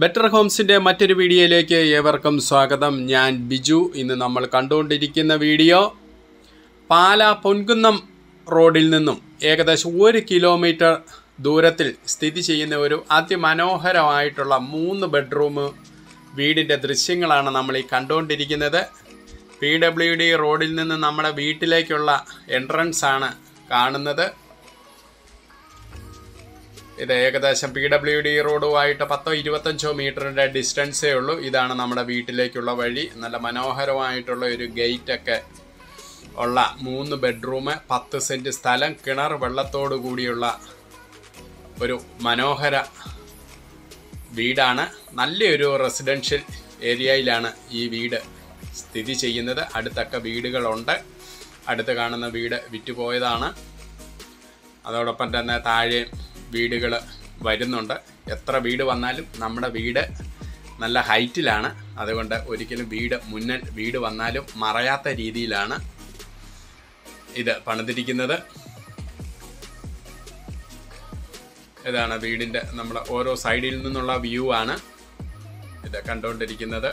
better ഹോംസിൻ്റെ മറ്റൊരു വീഡിയോയിലേക്ക് ഏവർക്കും സ്വാഗതം ഞാൻ ബിജു ഇന്ന് നമ്മൾ കണ്ടുകൊണ്ടിരിക്കുന്ന വീഡിയോ പാല പൊൻകുന്നം റോഡിൽ നിന്നും ഏകദേശം ഒരു കിലോമീറ്റർ ദൂരത്തിൽ സ്ഥിതി ചെയ്യുന്ന ഒരു അതിമനോഹരമായിട്ടുള്ള മൂന്ന് ബെഡ്റൂം വീടിൻ്റെ ദൃശ്യങ്ങളാണ് നമ്മൾ ഈ കണ്ടുകൊണ്ടിരിക്കുന്നത് പി ഡബ്ല്യു ഡി റോഡിൽ നിന്ന് നമ്മുടെ വീട്ടിലേക്കുള്ള എൻട്രൻസ് ആണ് കാണുന്നത് ഇത് ഏകദേശം പി ഡബ്ല്യു ഡി റോഡുമായിട്ട് പത്തോ ഇരുപത്തഞ്ചോ മീറ്ററിൻ്റെ ഡിസ്റ്റൻസേ ഉള്ളൂ ഇതാണ് നമ്മുടെ വീട്ടിലേക്കുള്ള വഴി നല്ല മനോഹരമായിട്ടുള്ള ഒരു ഗേറ്റൊക്കെ ഉള്ള മൂന്ന് ബെഡ്റൂം പത്ത് സെൻറ്റ് സ്ഥലം കിണർ വെള്ളത്തോടു കൂടിയുള്ള ഒരു മനോഹര വീടാണ് നല്ലൊരു റെസിഡൻഷ്യൽ ഏരിയയിലാണ് ഈ വീട് സ്ഥിതി ചെയ്യുന്നത് അടുത്തൊക്കെ വീടുകളുണ്ട് അടുത്ത് കാണുന്ന വീട് വിറ്റുപോയതാണ് അതോടൊപ്പം തന്നെ താഴെ വീടുകൾ വരുന്നുണ്ട് എത്ര വീട് വന്നാലും നമ്മുടെ വീട് നല്ല ഹൈറ്റിലാണ് അതുകൊണ്ട് ഒരിക്കലും വീട് മുന്നിൽ വീട് വന്നാലും മറയാത്ത രീതിയിലാണ് ഇത് പണിതിരിക്കുന്നത് ഇതാണ് വീടിൻ്റെ നമ്മൾ ഓരോ സൈഡിൽ നിന്നുള്ള വ്യൂ ആണ് ഇത് കണ്ടുകൊണ്ടിരിക്കുന്നത്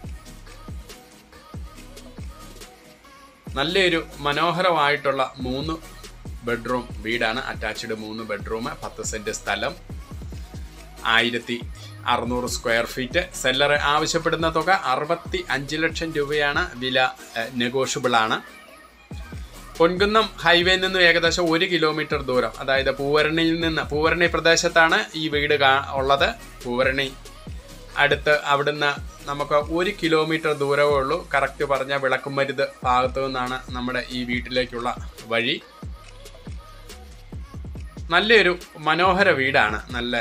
നല്ലൊരു മനോഹരമായിട്ടുള്ള മൂന്ന് ബെഡ്റൂം വീടാണ് അറ്റാച്ച്ഡ് മൂന്ന് ബെഡ്റൂം പത്ത് സെൻറ്റ് സ്ഥലം ആയിരത്തി അറുന്നൂറ് സ്ക്വയർ ഫീറ്റ് സെല്ലർ ആവശ്യപ്പെടുന്ന തുക അറുപത്തി അഞ്ച് ലക്ഷം രൂപയാണ് വില നെഗോഷ്യബിൾ ആണ് പൊൻകുന്നം ഹൈവേയിൽ നിന്നും ഏകദേശം ഒരു കിലോമീറ്റർ ദൂരം അതായത് പൂവരണിയിൽ നിന്ന് പൂവരണി പ്രദേശത്താണ് ഈ വീട് കാ ഉള്ളത് പൂവരണി അടുത്ത് അവിടുന്ന് നമുക്ക് ഒരു കിലോമീറ്റർ ദൂരമേ ഉള്ളൂ കറക്റ്റ് പറഞ്ഞ വിളക്കുമരുത് ഭാഗത്തു നിന്നാണ് നമ്മുടെ ഈ വീട്ടിലേക്കുള്ള വഴി നല്ലൊരു മനോഹര വീടാണ് നല്ല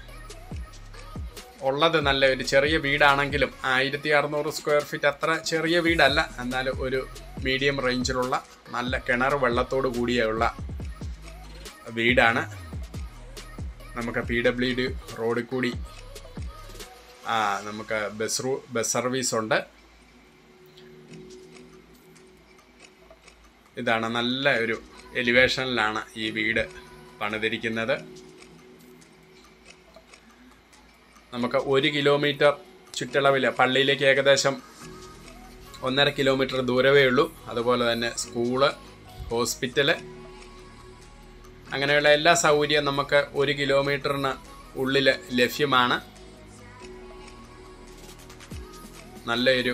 ഉള്ളത് നല്ല ഒരു ചെറിയ വീടാണെങ്കിലും ആയിരത്തി അറുന്നൂറ് സ്ക്വയർ ഫീറ്റ് അത്ര ചെറിയ വീടല്ല എന്നാലും ഒരു മീഡിയം റേഞ്ചിലുള്ള നല്ല കിണർ വെള്ളത്തോട് കൂടിയുള്ള വീടാണ് നമുക്ക് പി ഡബ്ല്യു ഡി റോഡിൽ കൂടി ആ നമുക്ക് ബസ് റൂ ബസ് സർവീസ് ഉണ്ട് ഇതാണ് നല്ല ഒരു എലിവേഷനിലാണ് ഈ വീട് പണിതിരിക്കുന്നത് നമുക്ക് ഒരു കിലോമീറ്റർ ചുറ്റളവിൽ പള്ളിയിലേക്ക് ഏകദേശം ഒന്നര കിലോമീറ്റർ ദൂരമേ ഉള്ളൂ അതുപോലെ തന്നെ സ്കൂള് ഹോസ്പിറ്റല് അങ്ങനെയുള്ള എല്ലാ സൗകര്യവും നമുക്ക് ഒരു കിലോമീറ്ററിന് ഉള്ളിൽ ലഭ്യമാണ് നല്ലൊരു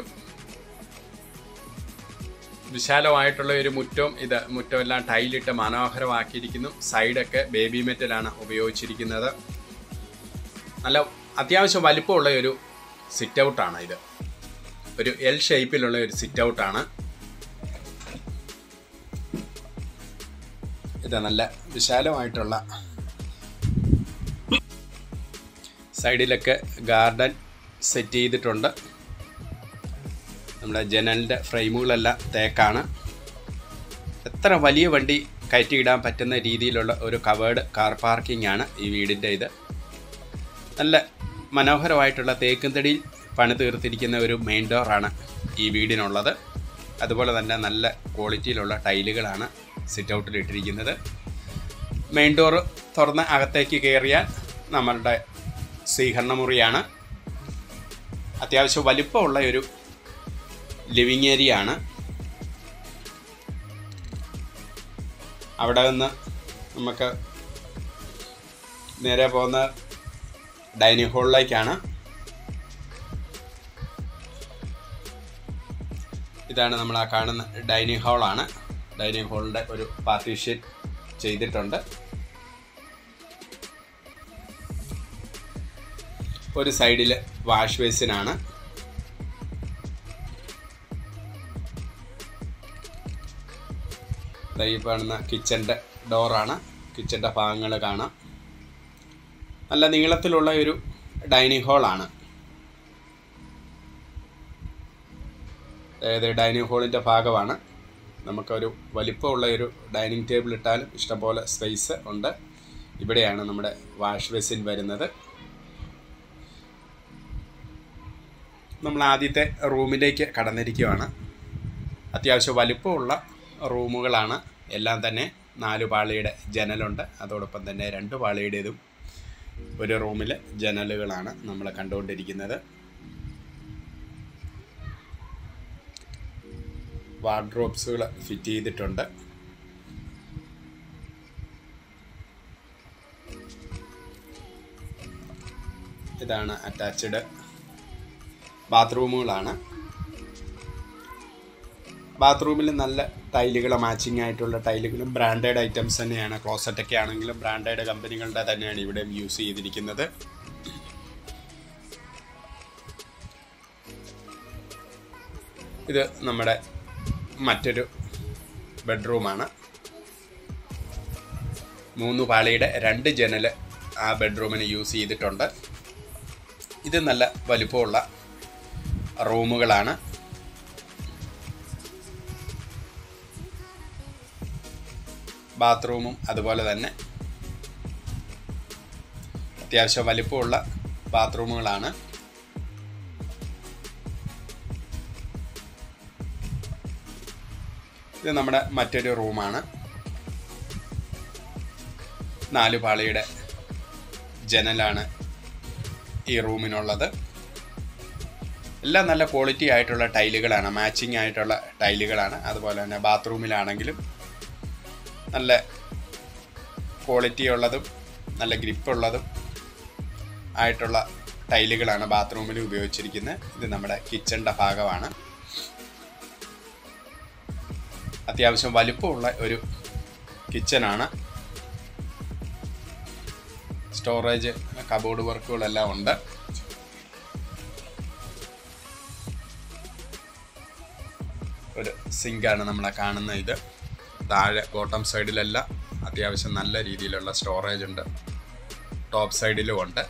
വിശാലമായിട്ടുള്ള ഒരു മുറ്റവും ഇത് മുറ്റമെല്ലാം ടൈലിട്ട് മനോഹരമാക്കിയിരിക്കുന്നു സൈഡൊക്കെ ബേബി മെറ്റലാണ് ഉപയോഗിച്ചിരിക്കുന്നത് നല്ല അത്യാവശ്യം വലിപ്പമുള്ള ഒരു സിറ്റ് ഔട്ടാണ് ഇത് ഒരു എൽ ഷേപ്പിലുള്ള ഒരു സിറ്റ് ഔട്ടാണ് ഇത് നല്ല വിശാലമായിട്ടുള്ള സൈഡിലൊക്കെ ഗാർഡൻ സെറ്റ് ചെയ്തിട്ടുണ്ട് നമ്മുടെ ജനലിൻ്റെ ഫ്രെയിമുകളെല്ലാം തേക്കാണ് എത്ര വലിയ വണ്ടി കയറ്റിയിടാൻ പറ്റുന്ന രീതിയിലുള്ള ഒരു കവേർഡ് കാർ പാർക്കിംഗ് ആണ് ഈ വീടിൻ്റെ ഇത് നല്ല മനോഹരമായിട്ടുള്ള തേക്കുംതടിയിൽ പണി തീർത്തിരിക്കുന്ന ഒരു മെയിൻ ഡോറാണ് ഈ വീടിനുള്ളത് അതുപോലെ തന്നെ നല്ല ക്വാളിറ്റിയിലുള്ള ടൈലുകളാണ് സിറ്റ് ഔട്ടിൽ ഇട്ടിരിക്കുന്നത് മെയിൻ ഡോറ് തുറന്ന് അകത്തേക്ക് കയറിയാൽ നമ്മളുടെ സ്വീകരണ മുറിയാണ് അത്യാവശ്യം വലിപ്പമുള്ള ഒരു ലിവിങ് ഏരിയ ആണ് അവിടെ നിന്ന് നമുക്ക് നേരെ പോകുന്ന ഡൈനിങ് ഹാളിലേക്കാണ് ഇതാണ് നമ്മൾ ആ കാണുന്ന ഡൈനിങ് ഹാളാണ് ഡൈനിങ് ഹാളിൻ്റെ ഒരു പാർട്ടീഷൻ ചെയ്തിട്ടുണ്ട് ഒരു സൈഡിൽ വാഷ് ബേസിനാണ് ഈ കാണുന്ന കിച്ചൻ്റെ ഡോറാണ് കിച്ചൻ്റെ ഭാഗങ്ങൾ കാണാം നല്ല നീളത്തിലുള്ള ഒരു ഡൈനിങ് ഹാളാണ് അതായത് ഡൈനിങ് ഹാളിൻ്റെ ഭാഗമാണ് നമുക്കൊരു വലിപ്പമുള്ള ഒരു ഡൈനിങ് ടേബിൾ ഇട്ടാലും ഇഷ്ടംപോലെ സ്പേസ് ഉണ്ട് ഇവിടെയാണ് നമ്മുടെ വാഷ് ബേസിൻ വരുന്നത് നമ്മൾ ആദ്യത്തെ റൂമിലേക്ക് കടന്നിരിക്കുകയാണ് അത്യാവശ്യം വലിപ്പമുള്ള റൂമുകളാണ് എല്ലാം തന്നെ നാല് പാളിയുടെ ജനലുണ്ട് അതോടൊപ്പം തന്നെ രണ്ട് പാളിയുടേതും ഒരു റൂമിൽ ജനലുകളാണ് നമ്മൾ കണ്ടുകൊണ്ടിരിക്കുന്നത് വാർഡ്രോബ്സുകൾ ഫിറ്റ് ചെയ്തിട്ടുണ്ട് ഇതാണ് അറ്റാച്ച്ഡ് ബാത്റൂമുകളാണ് ബാത്റൂമിൽ നല്ല ടൈലുകൾ മാച്ചിങ് ആയിട്ടുള്ള ടൈലുകളും ബ്രാൻഡഡ് ഐറ്റംസ് തന്നെയാണ് ക്ലോസറ്റൊക്കെ ആണെങ്കിലും ബ്രാൻഡഡ് കമ്പനികളുടെ തന്നെയാണ് ഇവിടെ യൂസ് ചെയ്തിരിക്കുന്നത് ഇത് നമ്മുടെ മറ്റൊരു ബെഡ്റൂമാണ് മൂന്ന് പാളിയുടെ രണ്ട് ജനൽ ആ ബെഡ്റൂമിന് യൂസ് ചെയ്തിട്ടുണ്ട് ഇത് നല്ല വലിപ്പമുള്ള റൂമുകളാണ് ബാത്റൂമും അതുപോലെ തന്നെ അത്യാവശ്യം വലിപ്പമുള്ള ബാത്റൂമുകളാണ് ഇത് നമ്മുടെ മറ്റൊരു റൂമാണ് നാല് പാളിയുടെ ജനലാണ് ഈ റൂമിനുള്ളത് എല്ലാം നല്ല ക്വാളിറ്റി ആയിട്ടുള്ള ടൈലുകളാണ് മാച്ചിങ് ആയിട്ടുള്ള ടൈലുകളാണ് അതുപോലെ തന്നെ ബാത്റൂമിലാണെങ്കിലും നല്ല ക്വാളിറ്റി ഉള്ളതും നല്ല ഗ്രിപ്പുള്ളതും ആയിട്ടുള്ള ടൈലുകളാണ് ബാത്റൂമിൽ ഉപയോഗിച്ചിരിക്കുന്നത് ഇത് നമ്മുടെ കിച്ചണിൻ്റെ ഭാഗമാണ് അത്യാവശ്യം വലുപ്പമുള്ള ഒരു കിച്ചനാണ് സ്റ്റോറേജ് കബോർഡ് വർക്കുകളെല്ലാം ഉണ്ട് ഒരു സിങ്കാണ് നമ്മളെ കാണുന്ന ഇത് താഴെ ബോട്ടം സൈഡിലെല്ലാം അത്യാവശ്യം നല്ല രീതിയിലുള്ള സ്റ്റോറേജ് ഉണ്ട് ടോപ്പ് സൈഡിലും ഉണ്ട്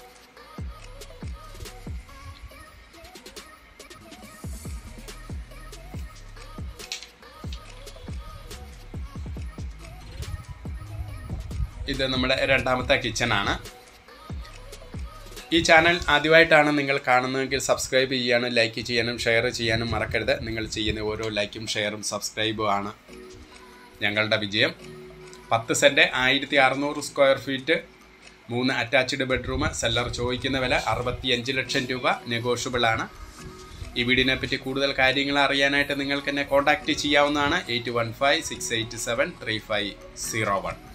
ഇത് നമ്മുടെ രണ്ടാമത്തെ കിച്ചണാണ് ഈ ചാനൽ ആദ്യമായിട്ടാണ് നിങ്ങൾ കാണുന്നതെങ്കിൽ സബ്സ്ക്രൈബ് ചെയ്യാനും ലൈക്ക് ചെയ്യാനും ഷെയർ ചെയ്യാനും മറക്കരുത് നിങ്ങൾ ചെയ്യുന്ന ഓരോ ലൈക്കും ഷെയറും സബ്സ്ക്രൈബും ആണ് ഞങ്ങളുടെ വിജയം പത്ത് സെൻറ്റ് ആയിരത്തി അറുന്നൂറ് സ്ക്വയർ ഫീറ്റ് മൂന്ന് അറ്റാച്ച്ഡ് ബെഡ്റൂം സെല്ലർ ചോദിക്കുന്ന വില അറുപത്തിയഞ്ച് ലക്ഷം രൂപ നെഗോഷ്യബിൾ ആണ് ഈ വീടിനെ പറ്റി കൂടുതൽ കാര്യങ്ങൾ അറിയാനായിട്ട് നിങ്ങൾക്ക് എന്നെ കോൺടാക്റ്റ് ചെയ്യാവുന്നതാണ് eight one five six eight seven three five zero one